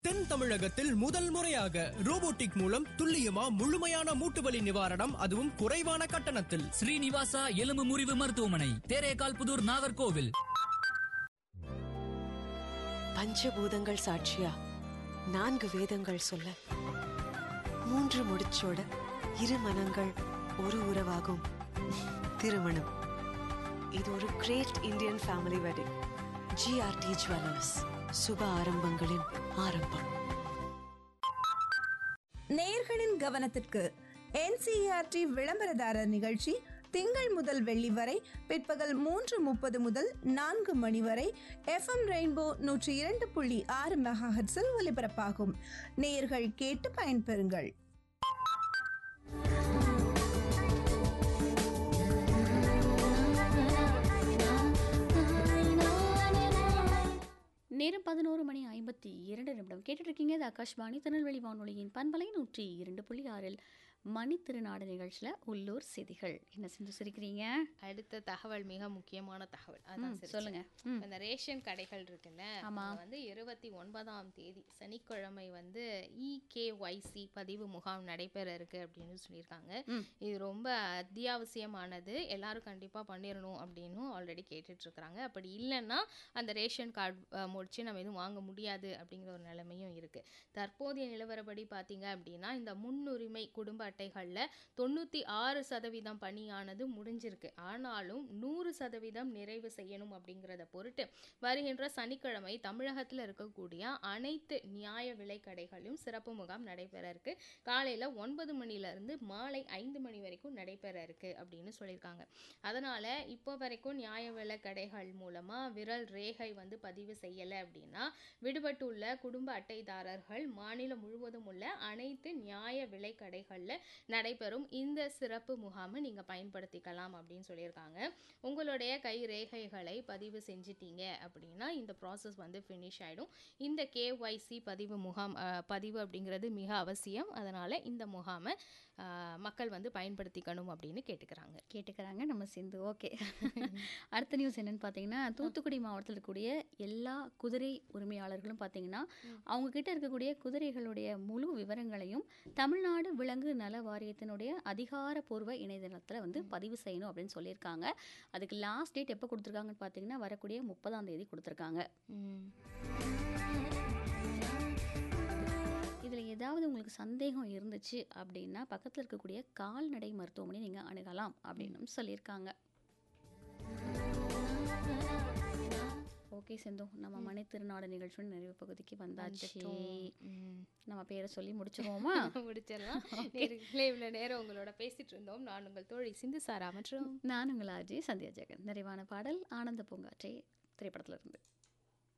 தென் தமிழகத்தில் முதல் முறையாக ரோபோட்டிக் மூலம் துல்லியமா முழுமையான மூட்டு வலி நிவாரணம் அதுவும் குறைவான கட்டணத்தில் ஸ்ரீனிவாசா எலும்பு முறிவு மருத்துவமனை தேரேகால் புதூர் நாகர்கோவில் பஞ்சபூதங்கள் சாட்சியா நான்கு வேதங்கள் சொல்ல மூன்று முடிச்சோட இரு மனங்கள் ஒரு உறவாகும் திருமணம் இது ஒரு great Indian family wedding GRT jewellers சுப ஆரம்பங்களின் ஆரம்பம் நேயர்களின் கவனத்திற்கு என்சிஆர்டி விளம்பரதாரர் நிகழ்ச்சி திங்கள் முதல் வெள்ளி வரை பிற்பகல் மூன்று முப்பது முதல் நான்கு மணி வரை எஃப்எம் ரெயின்போ நூற்றி இரண்டு புள்ளி ஆறு மெகாஹெட்ஸில் ஒலிபரப்பாகும் நேயர்கள் கேட்டு பயன்பெறுங்கள் நேரம் பதினோரு மணி ஐம்பத்தி இரண்டு நிமிடம் கேட்டுட்டு இருக்கீங்க இது ஆகாஷ்வாணி திருநெல்வேலி வானொலியின் பண்பலை நூற்றி இரண்டு புள்ளி ஆறில் மணி திருநாடு நிகழ்ச்சியில் உள்ளூர் செய்திகள் என்ன செஞ்சு சிரிக்கிறீங்க அடுத்த தகவல் மிக முக்கியமான தகவல் அதான் ம், சிரிச்சேன். சொல்லுங்க ம். இந்த ரேஷன் கடைகள் இருக்குல்ல ஆமா. அது வந்து இருபத்தி ஒன்பதாம் தேதி சனிக்கிழமை வந்து இகேஒய்சி பதிவு முகாம் நடைபெற இருக்கு அப்படின்னு சொல்லியிருக்காங்க ம். இது ரொம்ப அத்தியாவசியமானது எல்லாரும் கண்டிப்பா பண்ணிடணும் அப்படின்னு ஆல்ரெடி கேட்டுட்டு இருக்கிறாங்க அப்படி இல்லைன்னா அந்த ரேஷன் கார்டு முடிச்சு நம்ம எதுவும் வாங்க முடியாது அப்படிங்கிற ஒரு நிலைமையும் இருக்கு தற்போதைய நிலவரப்படி பார்த்தீங்க அப்படின்னா இந்த முன்னுரிமை குடும்ப அட்டைகளில் தொண்ணூற்றி ஆறு சதவீதம் பணியானது முடிஞ்சிருக்கு ஆனாலும் நூறு சதவீதம் நிறைவு செய்யணும் அப்படிங்கிறத பொருட்டு வருகின்ற சனிக்கிழமை தமிழகத்தில் இருக்கக்கூடிய அனைத்து நியாய விலை கடைகளிலும் சிறப்பு முகாம் நடைபெற இருக்கு காலையில் ஒன்பது மணிலேருந்து மாலை ஐந்து மணி வரைக்கும் நடைபெற இருக்கு அப்படின்னு சொல்லியிருக்காங்க அதனால் இப்போ வரைக்கும் நியாய விலை கடைகள் மூலமாக விரல் ரேகை வந்து பதிவு செய்யலை அப்படின்னா விடுபட்டுள்ள குடும்ப அட்டைதாரர்கள் மாநிலம் முழுவதும் உள்ள அனைத்து நியாய விலை கடைகளில் நடைபெறும் இந்த சிறப்பு முகாமை நீங்கள் பயன்படுத்திக்கலாம் அப்படின்னு சொல்லியிருக்காங்க உங்களுடைய கை ரேகைகளை பதிவு செஞ்சிட்டீங்க அப்படின்னா இந்த ப்ராசஸ் வந்து ஃபினிஷ் ஆகிடும் இந்த கேஒய்சி பதிவு முகாம் அஹ், பதிவு அப்படிங்கிறது மிக அவசியம் அதனால் இந்த முகாமை அஹ், மக்கள் வந்து பயன்படுத்திக்கணும் அப்படின்னு கேட்டுக்கிறாங்க கேட்டுக்கிறாங்க நம்ம சேர்ந்து ஓகே அடுத்த நியூஸ் என்னன்னு பார்த்தீங்கன்னா தூத்துக்குடி மாவட்டத்தில் இருக்கக்கூடிய எல்லா குதிரை உரிமையாளர்களும் பார்த்தீங்கன்னா அவங்க கிட்ட இருக்கக்கூடிய குதிரைகளுடைய முழு விவரங்களையும் தமிழ்நாடு விலங்கு நல வாரியத்தினுடைய அதிகாரப்பூர்வ இணையதளத்தில் வந்து பதிவு செய்யணும் அப்படின்னு சொல்லியிருக்காங்க அதுக்கு லாஸ்ட் டேட் எப்போ கொடுத்துருக்காங்கன்னு பார்த்தீங்கன்னா வரக்கூடிய முப்பதாம் தேதி கொடுத்துருக்காங்க இதில் ஏதாவது உங்களுக்கு சந்தேகம் இருந்துச்சு அப்படின்னா பக்கத்தில் இருக்கக்கூடிய கால்நடை மருத்துவமனை நீங்கள் அணுகலாம் அப்படின்னு சொல்லியிருக்காங்க ஓகே செந்தோ நம்ம மனை திருநாடு நிகழ்ச்சியோட நிறைவு பகுதிக்கு வந்தாச்சு ம். நம்ம பேரை சொல்லி முடிச்சிருவோமா முடிச்சிடலாம் நேர்களே இவ்வளோ நேரம் உங்களோட பேசிட்டு இருந்தோம் நான் உங்கள் தோழி சிந்து சாரா மற்றும் நான் உங்கள் ஆஜி சந்தியா ஜெகன் நிறைவான பாடல் ஆனந்த பூங்காற்றே திரைப்படத்துல இருந்து